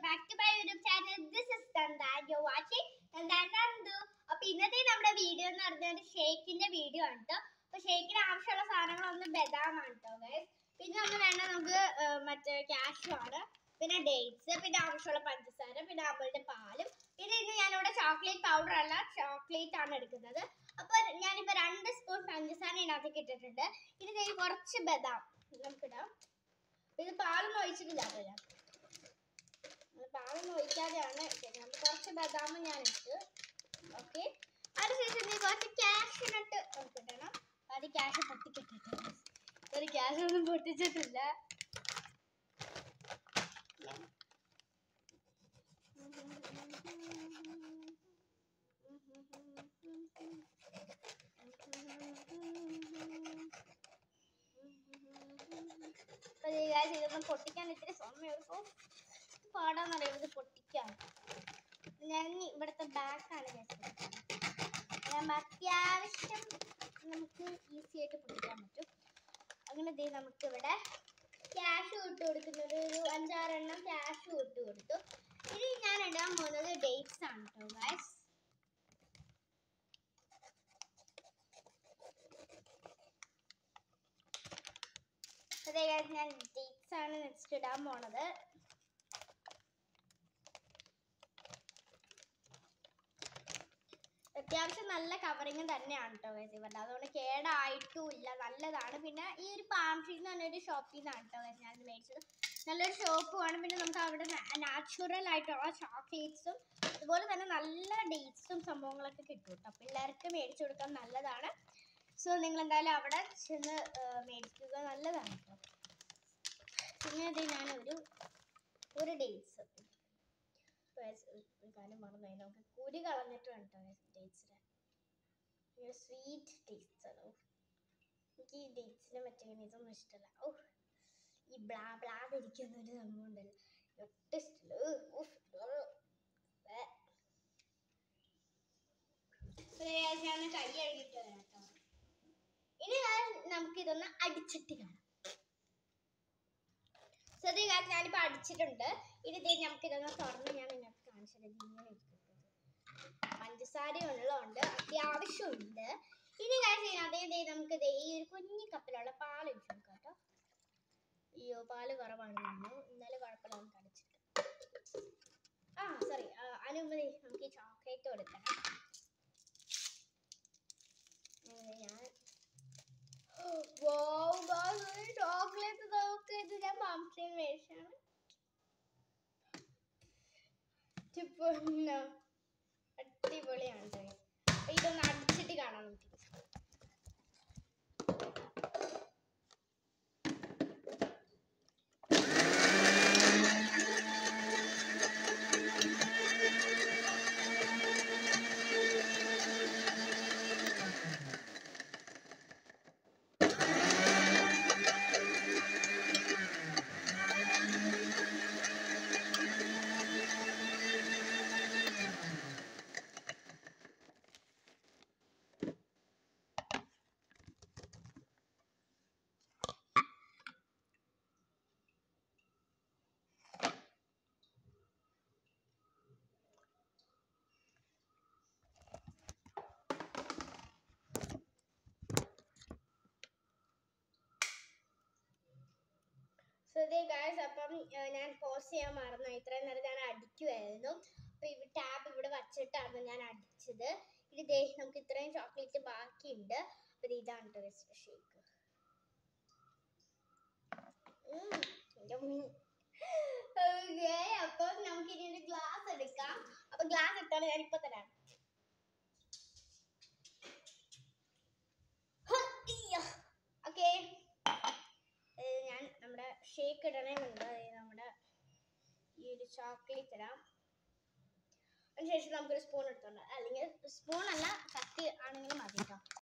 Back to my YouTube channel this is തന്ത you watching തന്താണ്ടു അപ്പൊ ഇന്നത്തെ നമ്മുടെ വീഡിയോ എന്ന് പറഞ്ഞാൽ ഷേക്കിന്റെ വീഡിയോ ആണ് കേട്ടോ അപ്പൊ ഷേക്കിന് ആവശ്യമുള്ള സാധനങ്ങളൊന്ന് ബദാമാണ് കേട്ടോ ഗൈസ് പിന്നെ ഒന്ന് വേണ്ട നമുക്ക് ആ, മറ്റേ കാഷ്യൂ ആണ് പിന്നെ ഡേറ്റ്സ് പിന്നെ ആവശ്യമുള്ള പഞ്ചസാര പിന്നെ നമ്മളുടെ പാലും പിന്നെ ഇന്ന് ഞാനിവിടെ ചോക്ലേറ്റ് പൗഡർ അല്ല ചോക്ലേറ്റ് ആണ് എടുക്കുന്നത് അപ്പൊ ഞാനിപ്പോ രണ്ട് സ്പൂൺ പഞ്ചസാര ഇതിനകത്തേക്ക് ഇട്ടിട്ടുണ്ട് ഇനി ദേ കുറച്ച് ബദാം നമുക്കിടാം ഇത് പാലൊന്നും ഒഴിച്ചിട്ടില്ല കേട്ടോ ഞാൻ അത് പാലൊന്നും ഒഴിക്കാതെയാണ് ഇട്ടത് നമുക്ക് കുറച്ച് ബദാം ഞാൻ ഇട്ട് ഓക്കെ അതിനുശേഷം നീ കുറച്ച് ക്യാഷ് നട്ട് നമുക്ക് ഇടണം അത് ക്യാഷ് പൊട്ടിക്കിട്ടിട്ട് ഒരു ക്യാഷ് ഒന്നും പൊട്ടിച്ചിട്ടില്ല അപ്പൊ ഇത് guys ഇതൊന്നും പൊട്ടിക്കാൻ ഇത്തിരി സമയം എടുക്കും പാടാന്നറിയാം ഇത് പൊട്ടിക്കാൻ ഞാൻ ഇവിടുത്തെ ബാക്കാണ് ഞാൻ അത്യാവശ്യം നമുക്ക് ഈസി ആയിട്ട് പൊട്ടിക്കാൻ പറ്റും അങ്ങനെ ദേ നമുക്ക് ഇവിടെ ക്യാഷ് ഇട്ട് കൊടുക്കുന്നത് ഒരു അഞ്ചാറെണ്ണം ക്യാഷ് ഇട്ട് കൊടുത്തു ഇനി ഞാൻ ഇടാൻ പോകുന്നത് ഡേറ്റ്സ് ആണ് കേട്ടോ ഗൈസ് അതെ guys, ഞാൻ ഡേറ്റ്സ് ആണ് നെക്സ്റ്റ് ഇടാൻ പോണത് അത്യാവശ്യം നല്ല കവറിങ് തന്നെയാണ് കേട്ടോ ഗൈസ് ഇവരുടെ അതുകൊണ്ട് കേടായിട്ടും ഇല്ല നല്ലതാണ് പിന്നെ ഈ ഒരു പാം ട്രീ എന്ന് പറഞ്ഞൊരു ഷോപ്പിൽ നിന്നാണ് കേട്ടോ ഗൈസ് ഞാനിത് മേടിച്ചത് നല്ലൊരു ഷോപ്പുമാണ് പിന്നെ നമുക്ക് അവിടെ നാച്ചുറൽ ആയിട്ടുള്ള ചോക്ലേറ്റ്സും അതുപോലെ തന്നെ നല്ല ഡേറ്റ്സും സംഭവങ്ങളൊക്കെ കിട്ടും കേട്ടോ പിള്ളേർക്ക് മേടിച്ചു കൊടുക്കാൻ നല്ലതാണ് സോ നിങ്ങൾ എന്തായാലും അവിടെ ചെന്ന് ആ, മേടിക്കുക നല്ലതാണ് കേട്ടോ പിന്നെ അത് ഞാനൊരു ഒരു ഡേറ്റ്സ് ഒരു കാര്യം മറന്നു നമുക്ക് കുരി കളഞ്ഞിട്ട് വേണം കേട്ടോ ഡേറ്റ്സിന് സ്വീറ്റ് ഡേറ്റ്സ് ആണ് ഓ, എനിക്ക് ഈ ഡേറ്റ്സിനെ മറ്റേ ഇതൊന്നും ഇഷ്ടമല്ല ഓ ഈ ബ്ലാ ബ്ലാ ധരിക്കുന്ന ഒരു സംഭവം ഉണ്ടല്ലോ ഒട്ടും ഇഷ്ടമല്ല ഉ, ഉഫ്, ഉ, ഏ. ഒരു ഞാൻ കൈ കഴുകിയിട്ട് വരാം കേട്ടോ ഇനി ഞാൻ- നമുക്കിതൊന്ന് അടിച്ചിട്ട് കാണാം സോ ഇത് guys ഞാനിപ്പോൾ അടിച്ചിട്ടുണ്ട് ഇനി ദേ നമുക്കിതൊന്ന് തുറന്ന് ഞാൻ നിങ്ങൾക്ക് കാണിച്ചത് ഇങ്ങനെ ഇരിക്കുന്നത് പഞ്ചസാര ഉള്ളതുകൊണ്ട് അത്യാവശ്യമുണ്ട് ഇനി കാര്യം അതേ ദേ നമുക്ക് ദേ ഈ ഒരു കുഞ്ഞി കപ്പിലുള്ള പാൽ ഒഴിച്ചു കൊടുക്കാം കേട്ടോ അയ്യോ പാല് കുറവാണ് നമ്മൾ ഇന്നലെ കുഴപ്പമില്ല നമുക്ക് അടിച്ചിട്ട് ആ സോറി അനുമതി നമുക്ക് ഈ ചോക്ലേറ്റ് കൊടുക്കണം അങ്ങനെ ഞാൻ ചോക്ലേറ്റ് നോക്ക് ഇത് ഞാൻ മാംസയും മേടിച്ചാണ് പൊന്നോ അടിപൊളിയാണ് ട്ടോ ഇത്. അപ്പൊ ഇതൊന്ന് അടിച്ചിട്ട് കാണാം നമുക്ക് സോ ദേ ഗായ്സ് അപ്പം ഏർ ഞാൻ പോസ്റ്റ് ചെയ്യാൻ മറന്നു ഇത്രയും നേരം ഞാൻ അടിക്കുമായിരുന്നു അപ്പോൾ ഈ ടാബ് ഇവിടെ വച്ചിട്ടാണ് ഞാൻ അടിച്ചത് ഇത് ദേ നമുക്ക് ഇത്രയും ചോക്ലേറ്റ് ബാക്കിയുണ്ട് അപ്പോൾ ഇതാണ് കേട്ടോ ഷേക്ക് ഓക്കെ അപ്പോൾ നമുക്ക് ഇനി ഒരു ഗ്ലാസ് എടുക്കാം അപ്പോൾ ഗ്ലാസ് എടുത്താണ് ഞാൻ ഇപ്പോൾ തരാം ഓക്കെ ഞാൻ നമ്മുടെ ഷേക്ക് ഇടണേ മുൻപ് അതായത് നമ്മുടെ ഈ ഒരു ചോക്ലേറ്റ് ഇടാം അതിനുശേഷം നമുക്കൊരു സ്പൂൺ എടുത്തോണ്ട് അല്ലെങ്കിൽ സ്പൂൺ അല്ല കത്തി ആണെങ്കിലും മതി കേട്ടോ